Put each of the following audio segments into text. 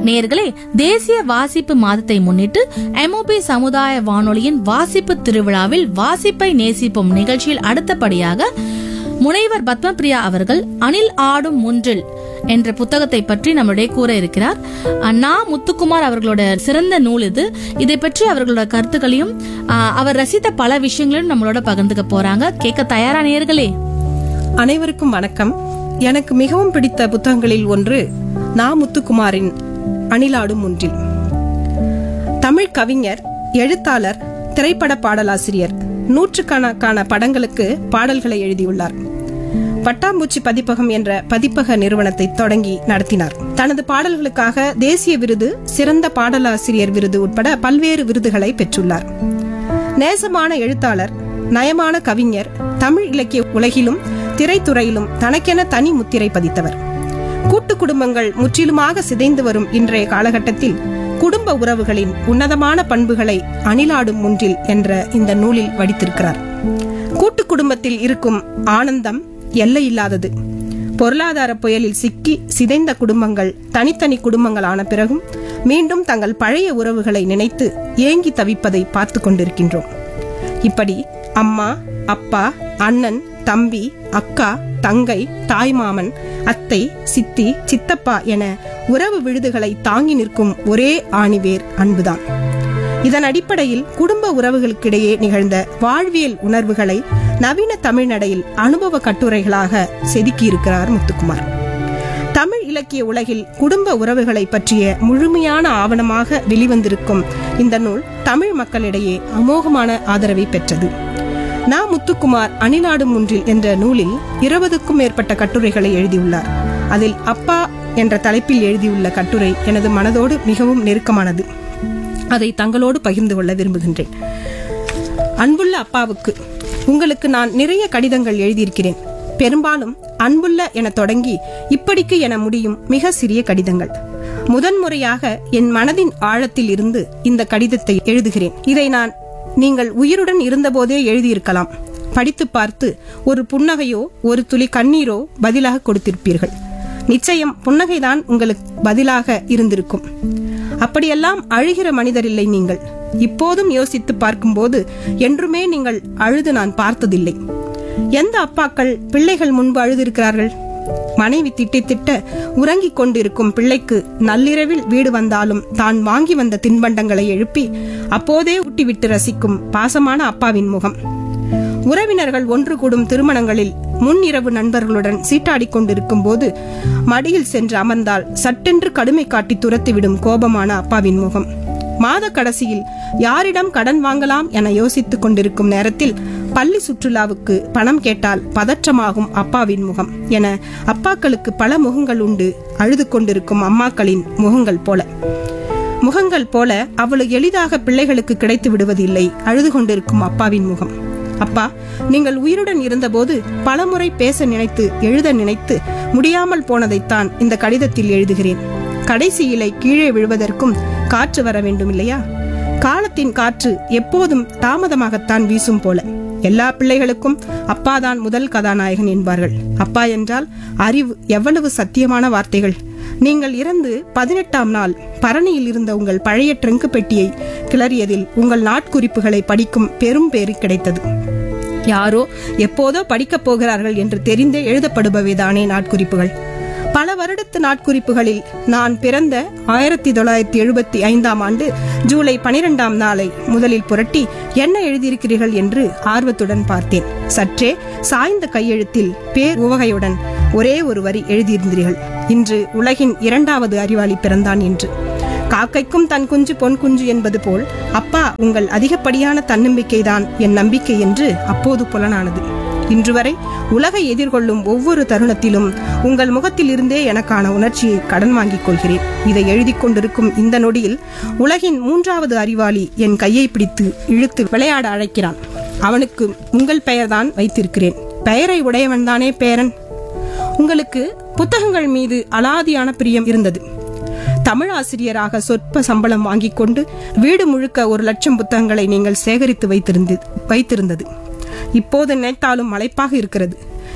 நேர்களே தேசிய வாசிப்பு மாதத்தை முன்னிட்டு எம்ஓபி சமுதாய வானொலியின் வாசிப்பு திருவிழாவில் வாசிப்பை நேசிப்போம் நிகழ்ச்சியில் அடுத்தபடியாக முனைவர் பத்மபிரியா அவர்கள் அணில் ஆடும் முன்றில் என்ற புத்தகத்தை பற்றி நம்மளுடைய கூற இருக்கிறார் அண்ணா முத்துக்குமார் அவர்களோட சிறந்த நூல் இது இதை பற்றி அவர்களோட கருத்துக்களையும் ஆ, அவர் ரசித்த பல விஷயங்களையும் நம்மளோட பகிர்ந்துக்க போறாங்க கேட்க தயாரா நேர்களே அனைவருக்கும் வணக்கம் எனக்கு மிகவும் பிடித்த புத்தகங்களில் ஒன்று நா முத்துக்குமாரின் அணிலாடும் ஒன்றில் தமிழ் கவிஞர் எழுத்தாளர் திரைப்பட பாடலாசிரியர் நூற்றுக்கணக்கான படங்களுக்கு பாடல்களை எழுதியுள்ளார் பட்டாம்பூச்சி பதிப்பகம் என்ற பதிப்பக நிறுவனத்தை தொடங்கி நடத்தினார் தனது பாடல்களுக்காக தேசிய விருது சிறந்த பாடலாசிரியர் விருது உட்பட பல்வேறு விருதுகளை பெற்றுள்ளார் நேசமான எழுத்தாளர் நயமான கவிஞர் தமிழ் இலக்கிய உலகிலும் திரைத்துறையிலும் தனக்கென தனி முத்திரை பதித்தவர் கூட்டு குடும்பங்கள் முற்றிலுமாக சிதைந்து வரும் இன்றைய காலகட்டத்தில் குடும்ப உறவுகளின் உன்னதமான பண்புகளை அணிலாடும் முன்றில் என்ற இந்த நூலில் வடித்திருக்கிறார் கூட்டு குடும்பத்தில் இருக்கும் ஆனந்தம் எல்லையில்லாதது பொருளாதார புயலில் சிக்கி சிதைந்த குடும்பங்கள் தனித்தனி குடும்பங்களான பிறகும் மீண்டும் தங்கள் பழைய உறவுகளை நினைத்து ஏங்கி தவிப்பதை பார்த்து கொண்டிருக்கின்றோம் இப்படி அம்மா அப்பா அண்ணன் தம்பி அக்கா தங்கை தாய்மாமன் அத்தை சித்தி சித்தப்பா என உறவு விழுதுகளை தாங்கி நிற்கும் ஒரே ஆணிவேர் அன்புதான் இதன் அடிப்படையில் குடும்ப உறவுகளுக்கிடையே நிகழ்ந்த வாழ்வியல் உணர்வுகளை நவீன தமிழ்நடையில் அனுபவ கட்டுரைகளாக செதுக்கியிருக்கிறார் முத்துக்குமார் தமிழ் இலக்கிய உலகில் குடும்ப உறவுகளை பற்றிய முழுமையான ஆவணமாக வெளிவந்திருக்கும் இந்த நூல் தமிழ் மக்களிடையே அமோகமான ஆதரவை பெற்றது நா முத்துக்குமார் அணிலாடும் ஒன்றில் என்ற நூலில் இருபதுக்கும் மேற்பட்ட கட்டுரைகளை எழுதியுள்ளார் அதில் அப்பா என்ற தலைப்பில் எழுதியுள்ள கட்டுரை எனது மனதோடு மிகவும் நெருக்கமானது அதை தங்களோடு பகிர்ந்து கொள்ள விரும்புகின்றேன் அன்புள்ள அப்பாவுக்கு உங்களுக்கு நான் நிறைய கடிதங்கள் எழுதியிருக்கிறேன் பெரும்பாலும் அன்புள்ள என தொடங்கி இப்படிக்கு என முடியும் மிக சிறிய கடிதங்கள் முதன்முறையாக என் மனதின் ஆழத்தில் இருந்து இந்த கடிதத்தை எழுதுகிறேன் இதை நான் நீங்கள் உயிருடன் இருந்தபோதே எழுதியிருக்கலாம் படித்து பார்த்து ஒரு புன்னகையோ ஒரு துளி கண்ணீரோ பதிலாக கொடுத்திருப்பீர்கள் நிச்சயம் புன்னகைதான் உங்களுக்கு பதிலாக இருந்திருக்கும் அப்படியெல்லாம் அழுகிற மனிதர் இல்லை நீங்கள் இப்போதும் யோசித்து பார்க்கும்போது என்றுமே நீங்கள் அழுது நான் பார்த்ததில்லை எந்த அப்பாக்கள் பிள்ளைகள் முன்பு அழுதிருக்கிறார்கள் மனைவி திட்டி திட்ட உறங்கிக் கொண்டிருக்கும் பிள்ளைக்கு நள்ளிரவில் வீடு வந்தாலும் தான் வாங்கி வந்த தின்பண்டங்களை எழுப்பி அப்போதே ஊட்டிவிட்டு ரசிக்கும் பாசமான அப்பாவின் முகம் உறவினர்கள் ஒன்று கூடும் திருமணங்களில் முன் இரவு நண்பர்களுடன் சீட்டாடிக் கொண்டிருக்கும் போது மடியில் சென்று அமர்ந்தால் சட்டென்று கடுமை காட்டி துரத்திவிடும் கோபமான அப்பாவின் முகம் மாத கடைசியில் யாரிடம் கடன் வாங்கலாம் என யோசித்துக் கொண்டிருக்கும் நேரத்தில் பள்ளி சுற்றுலாவுக்கு பணம் கேட்டால் பதற்றமாகும் அப்பாவின் முகம் என அப்பாக்களுக்கு பல முகங்கள் உண்டு அழுது கொண்டிருக்கும் அம்மாக்களின் முகங்கள் போல முகங்கள் போல அவ்வளவு எளிதாக பிள்ளைகளுக்கு கிடைத்து விடுவதில்லை அழுது கொண்டிருக்கும் அப்பாவின் முகம் அப்பா நீங்கள் உயிருடன் இருந்தபோது பலமுறை பேச நினைத்து எழுத நினைத்து முடியாமல் போனதைத்தான் இந்த கடிதத்தில் எழுதுகிறேன் கடைசி இலை கீழே விழுவதற்கும் காற்று வர வேண்டும் இல்லையா காலத்தின் காற்று எப்போதும் தாமதமாகத்தான் வீசும் போல எல்லா பிள்ளைகளுக்கும் அப்பாதான் முதல் கதாநாயகன் என்பார்கள் அப்பா என்றால் அறிவு எவ்வளவு சத்தியமான வார்த்தைகள் நீங்கள் இறந்து பதினெட்டாம் நாள் பரணியில் இருந்த உங்கள் பழைய ட்ரங்கு பெட்டியை கிளறியதில் உங்கள் நாட்குறிப்புகளை படிக்கும் பெரும் பேறு கிடைத்தது யாரோ எப்போதோ படிக்கப் போகிறார்கள் என்று தெரிந்தே எழுதப்படுபவைதானே நாட்குறிப்புகள் பல வருடத்து நாட்குறிப்புகளில் நான் பிறந்த ஆயிரத்தி தொள்ளாயிரத்தி எழுபத்தி ஐந்தாம் ஆண்டு ஜூலை பனிரெண்டாம் நாளை முதலில் புரட்டி என்ன எழுதியிருக்கிறீர்கள் என்று ஆர்வத்துடன் பார்த்தேன் சற்றே சாய்ந்த கையெழுத்தில் பேர் உவகையுடன் ஒரே ஒரு வரி எழுதியிருந்தீர்கள் இன்று உலகின் இரண்டாவது அறிவாளி பிறந்தான் என்று காக்கைக்கும் தன் குஞ்சு பொன் குஞ்சு என்பது போல் அப்பா உங்கள் அதிகப்படியான தன்னம்பிக்கைதான் என் நம்பிக்கை என்று அப்போது புலனானது இன்று வரை உலகை எதிர்கொள்ளும் ஒவ்வொரு தருணத்திலும் உங்கள் முகத்தில் இருந்தே எனக்கான உணர்ச்சியை கடன் வாங்கிக் கொள்கிறேன் இதை எழுதி கொண்டிருக்கும் இந்த நொடியில் உலகின் மூன்றாவது அறிவாளி என் கையை பிடித்து இழுத்து விளையாட அழைக்கிறான் அவனுக்கு உங்கள் பெயர்தான் வைத்திருக்கிறேன் பெயரை உடையவன்தானே பேரன் உங்களுக்கு புத்தகங்கள் மீது அலாதியான பிரியம் இருந்தது தமிழ் ஆசிரியராக சொற்ப சம்பளம் வாங்கிக் கொண்டு வீடு முழுக்க ஒரு லட்சம் புத்தகங்களை நீங்கள் சேகரித்து வைத்திருந்து வைத்திருந்தது இப்போது நினைத்தாலும் மலைப்பாக இருக்கிறது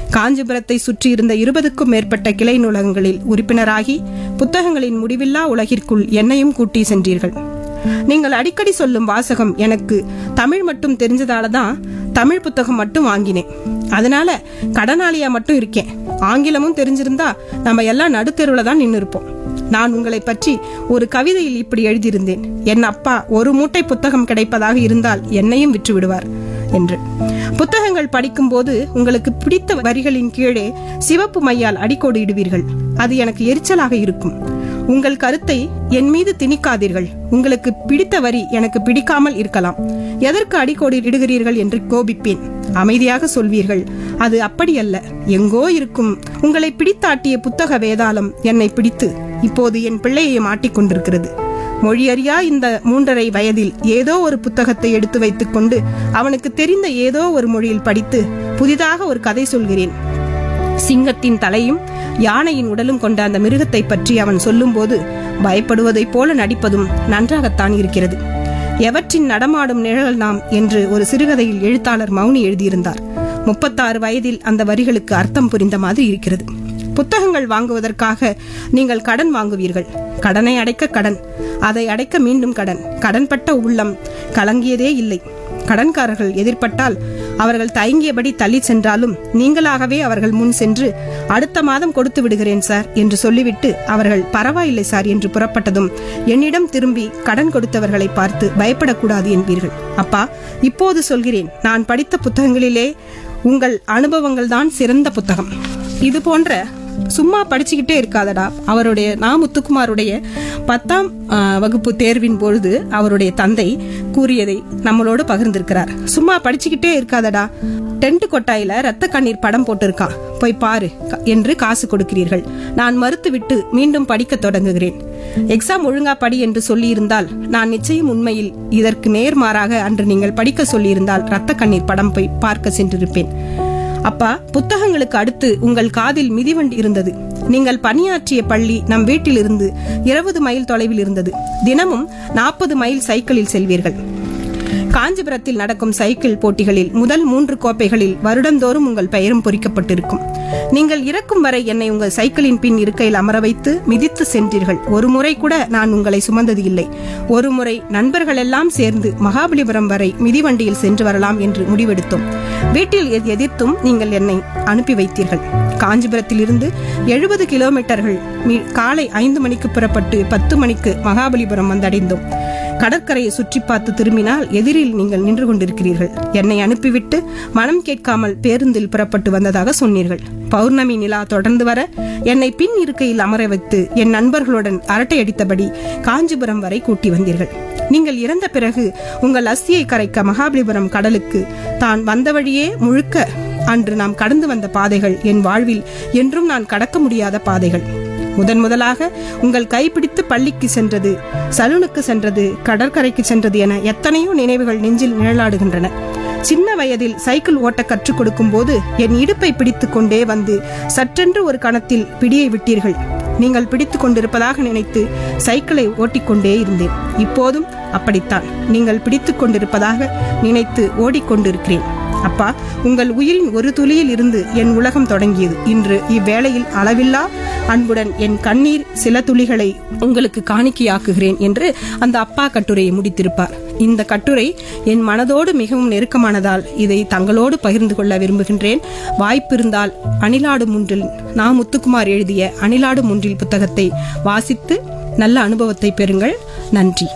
காஞ்சிபுரத்தை சுற்றியிருந்த இருபதுக்கும் மேற்பட்ட கிளை நூலகங்களில் உறுப்பினராகி புத்தகங்களின் முடிவில்லா உலகிற்குள் என்னையும் கூட்டி சென்றீர்கள் நீங்கள் அடிக்கடி சொல்லும் வாசகம் எனக்கு தமிழ் மட்டும் தெரிஞ்சதால தான் தமிழ் புத்தகம் மட்டும் வாங்கினேன் அதனால கடனாளியா மட்டும் இருக்கேன் ஆங்கிலமும் தெரிஞ்சிருந்தா நம்ம எல்லாம் நடுத்தெருவுல தான் நின்று இருப்போம் நான் உங்களை பற்றி ஒரு கவிதையில் இப்படி எழுதியிருந்தேன் என் அப்பா ஒரு மூட்டை புத்தகம் கிடைப்பதாக இருந்தால் என்னையும் விற்று விடுவார் என்று புத்தகங்கள் படிக்கும்போது உங்களுக்கு பிடித்த வரிகளின் கீழே சிவப்பு மையால் அடிக்கோடு இடுவீர்கள் அது எனக்கு எரிச்சலாக இருக்கும் உங்கள் கருத்தை என் மீது திணிக்காதீர்கள் உங்களுக்கு பிடித்த வரி எனக்கு பிடிக்காமல் இருக்கலாம் எதற்கு அடிக்கோடி இடுகிறீர்கள் என்று கோபிப்பேன் அமைதியாக சொல்வீர்கள் அது அப்படியல்ல எங்கோ இருக்கும் உங்களை பிடித்தாட்டிய புத்தக வேதாளம் என்னை பிடித்து இப்போது என் பிள்ளையை மாட்டிக்கொண்டிருக்கிறது மொழியறியா இந்த மூன்றரை வயதில் ஏதோ ஒரு புத்தகத்தை எடுத்து வைத்துக்கொண்டு அவனுக்கு தெரிந்த ஏதோ ஒரு மொழியில் படித்து புதிதாக ஒரு கதை சொல்கிறேன் சிங்கத்தின் தலையும் யானையின் உடலும் கொண்ட அந்த மிருகத்தை பற்றி அவன் சொல்லும்போது பயப்படுவதைப் போல நடிப்பதும் நன்றாகத்தான் இருக்கிறது எவற்றின் நடமாடும் நிழல் நாம் என்று ஒரு சிறுகதையில் எழுத்தாளர் மௌனி எழுதியிருந்தார் முப்பத்தாறு வயதில் அந்த வரிகளுக்கு அர்த்தம் புரிந்த மாதிரி இருக்கிறது புத்தகங்கள் வாங்குவதற்காக நீங்கள் கடன் வாங்குவீர்கள் கடனை அடைக்க கடன் அதை அடைக்க மீண்டும் கடன் கடன்பட்ட உள்ளம் கலங்கியதே இல்லை கடன்காரர்கள் எதிர்பட்டால் அவர்கள் தயங்கியபடி தள்ளி சென்றாலும் நீங்களாகவே அவர்கள் முன் சென்று அடுத்த மாதம் கொடுத்து விடுகிறேன் சார் என்று சொல்லிவிட்டு அவர்கள் பரவாயில்லை சார் என்று புறப்பட்டதும் என்னிடம் திரும்பி கடன் கொடுத்தவர்களை பார்த்து பயப்படக்கூடாது என்பீர்கள் அப்பா இப்போது சொல்கிறேன் நான் படித்த புத்தகங்களிலே உங்கள் அனுபவங்கள் தான் சிறந்த புத்தகம் இது போன்ற சும்மா படிச்சுக்கிட்டே இருக்காதடா அவருடைய நா முத்துக்குமாருடைய பத்தாம் ஆ, வகுப்பு தேர்வின் பொழுது அவருடைய தந்தை கூறியதை நம்மளோடு பகிர்ந்திருக்கிறார் சும்மா படிச்சுக்கிட்டே இருக்காதடா டென்ட் கொட்டாயில ரத்த கண்ணீர் படம் போட்டிருக்கான் போய் பாரு க- என்று காசு கொடுக்கிறீர்கள் நான் மறுத்துவிட்டு மீண்டும் படிக்க தொடங்குகிறேன் எக்ஸாம் ஒழுங்கா படி என்று சொல்லியிருந்தால் நான் நிச்சயம் உண்மையில் இதற்கு நேர்மாறாக அன்று நீங்கள் படிக்க சொல்லியிருந்தால் ரத்த கண்ணீர் படம் போய் பார்க்க சென்றிருப்பேன் அப்பா புத்தகங்களுக்கு அடுத்து உங்கள் காதில் மிதிவண்டி இருந்தது நீங்கள் பணியாற்றிய பள்ளி நம் வீட்டிலிருந்து இருபது மைல் தொலைவில் இருந்தது தினமும் நாற்பது மைல் சைக்கிளில் செல்வீர்கள் காஞ்சிபுரத்தில் நடக்கும் சைக்கிள் போட்டிகளில் முதல் மூன்று கோப்பைகளில் வருடந்தோறும் உங்கள் பெயரும் பொறிக்கப்பட்டிருக்கும் நீங்கள் இறக்கும் வரை என்னை உங்கள் சைக்கிளின் பின் இருக்கையில் அமர வைத்து மிதித்து சென்றீர்கள் ஒரு முறை கூட நான் உங்களை சுமந்தது இல்லை ஒரு முறை நண்பர்கள் எல்லாம் சேர்ந்து மகாபலிபுரம் வரை மிதிவண்டியில் சென்று வரலாம் என்று முடிவெடுத்தோம் வீட்டில் எ- எதிர்த்தும் நீங்கள் என்னை அனுப்பி வைத்தீர்கள் காஞ்சிபுரத்தில் இருந்து எழுபது கிலோமீட்டர்கள் மீ- காலை ஐந்து மணிக்கு புறப்பட்டு பத்து மணிக்கு மகாபலிபுரம் வந்தடைந்தோம் கடற்கரையை சுற்றி பார்த்து திரும்பினால் எதிரில் நீங்கள் நின்று கொண்டிருக்கிறீர்கள் என்னை அனுப்பிவிட்டு மனம் கேட்காமல் பேருந்தில் புறப்பட்டு வந்ததாக சொன்னீர்கள் பௌர்ணமி நிலா தொடர்ந்து வர என்னை பின் இருக்கையில் அமர வைத்து என் நண்பர்களுடன் அரட்டை அடித்தபடி காஞ்சிபுரம் வரை கூட்டி வந்தீர்கள் நீங்கள் இறந்த பிறகு உங்கள் அஸ்தியை கரைக்க மகாபலிபுரம் கடலுக்கு தான் வந்த வழியே முழுக்க அன்று நாம் கடந்து வந்த பாதைகள் என் வாழ்வில் என்றும் நான் கடக்க முடியாத பாதைகள் முதன் முதலாக உங்கள் கைப்பிடித்து பள்ளிக்கு சென்றது சலூனுக்கு சென்றது கடற்கரைக்கு சென்றது என எத்தனையோ நினைவுகள் நெஞ்சில் நிழலாடுகின்றன சின்ன வயதில் சைக்கிள் ஓட்ட கற்றுக் கொடுக்கும் போது என் இடுப்பை பிடித்துக் கொண்டே வந்து சற்றென்று ஒரு கணத்தில் பிடியை விட்டீர்கள் நீங்கள் பிடித்துக் கொண்டிருப்பதாக நினைத்து சைக்கிளை ஓட்டிக்கொண்டே இருந்தேன் இப்போதும் அப்படித்தான் நீங்கள் பிடித்துக் கொண்டிருப்பதாக நினைத்து ஓடிக்கொண்டிருக்கிறேன் அப்பா உங்கள் உயிரின் ஒரு துளியில் இருந்து என் உலகம் தொடங்கியது இன்று இவ்வேளையில் அளவில்லா அன்புடன் என் கண்ணீர் சில துளிகளை உங்களுக்கு காணிக்கையாக்குகிறேன் என்று அந்த அப்பா கட்டுரையை முடித்திருப்பார் இந்த கட்டுரை என் மனதோடு மிகவும் நெருக்கமானதால் இதை தங்களோடு பகிர்ந்து கொள்ள விரும்புகின்றேன் வாய்ப்பிருந்தால் அணிலாடு முன்றில் நா முத்துக்குமார் எழுதிய அணிலாடு முன்றில் புத்தகத்தை வாசித்து நல்ல அனுபவத்தை பெறுங்கள் நன்றி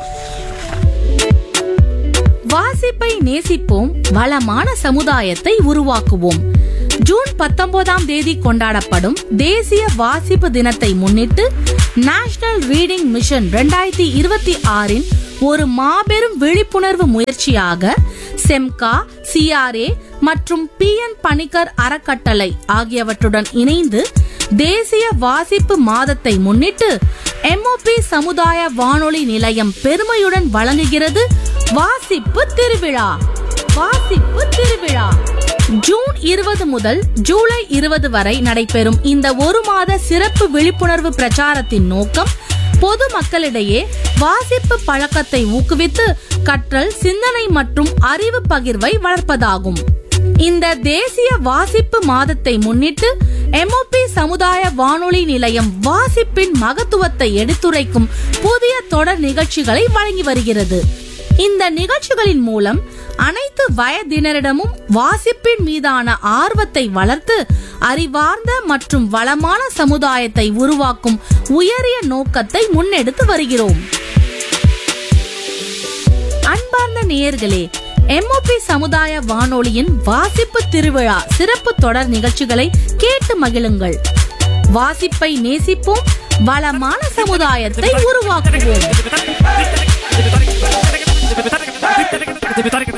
வாசிப்பை நேசிப்போம் வளமான சமுதாயத்தை உருவாக்குவோம் ஜூன் பத்தொன்பதாம் தேதி கொண்டாடப்படும் தேசிய வாசிப்பு தினத்தை முன்னிட்டு நேஷனல் ரீடிங் மிஷன் 2026 இருபத்தி ஆறின் ஒரு மாபெரும் விழிப்புணர்வு முயற்சியாக செம்கா சிஆர்ஏ மற்றும் பி என் பணிக்கர் அறக்கட்டளை ஆகியவற்றுடன் இணைந்து தேசிய வாசிப்பு மாதத்தை முன்னிட்டு எம்ஓபி சமுதாய வானொலி நிலையம் பெருமையுடன் வழங்குகிறது வாசிப்பு திருவிழா வாசிப்பு திருவிழா ஜூன் இருபது முதல் ஜூலை இருபது வரை நடைபெறும் இந்த ஒரு மாத சிறப்பு விழிப்புணர்வு பிரச்சாரத்தின் நோக்கம் பொது மக்களிடையே வாசிப்பு பழக்கத்தை ஊக்குவித்து கற்றல் சிந்தனை மற்றும் அறிவு பகிர்வை வளர்ப்பதாகும் இந்த தேசிய வாசிப்பு மாதத்தை முன்னிட்டு எம்ஓபி சமுதாய வானொலி நிலையம் வாசிப்பின் மகத்துவத்தை எடுத்துரைக்கும் புதிய தொடர் நிகழ்ச்சிகளை வழங்கி வருகிறது இந்த நிகழ்ச்சிகளின் மூலம் அனைத்து வயதினரிடமும் வாசிப்பின் மீதான ஆர்வத்தை வளர்த்து அறிவார்ந்த மற்றும் வளமான சமுதாயத்தை உருவாக்கும் உயரிய நோக்கத்தை முன்னெடுத்து வருகிறோம் அன்பார்ந்த நேயர்களே எம்ஓபி சமுதாய வானொலியின் வாசிப்பு திருவிழா சிறப்பு தொடர் நிகழ்ச்சிகளை கேட்டு மகிழுங்கள் வாசிப்பை நேசிப்போம் வளமான சமுதாயத்தை உருவாக்குவோம்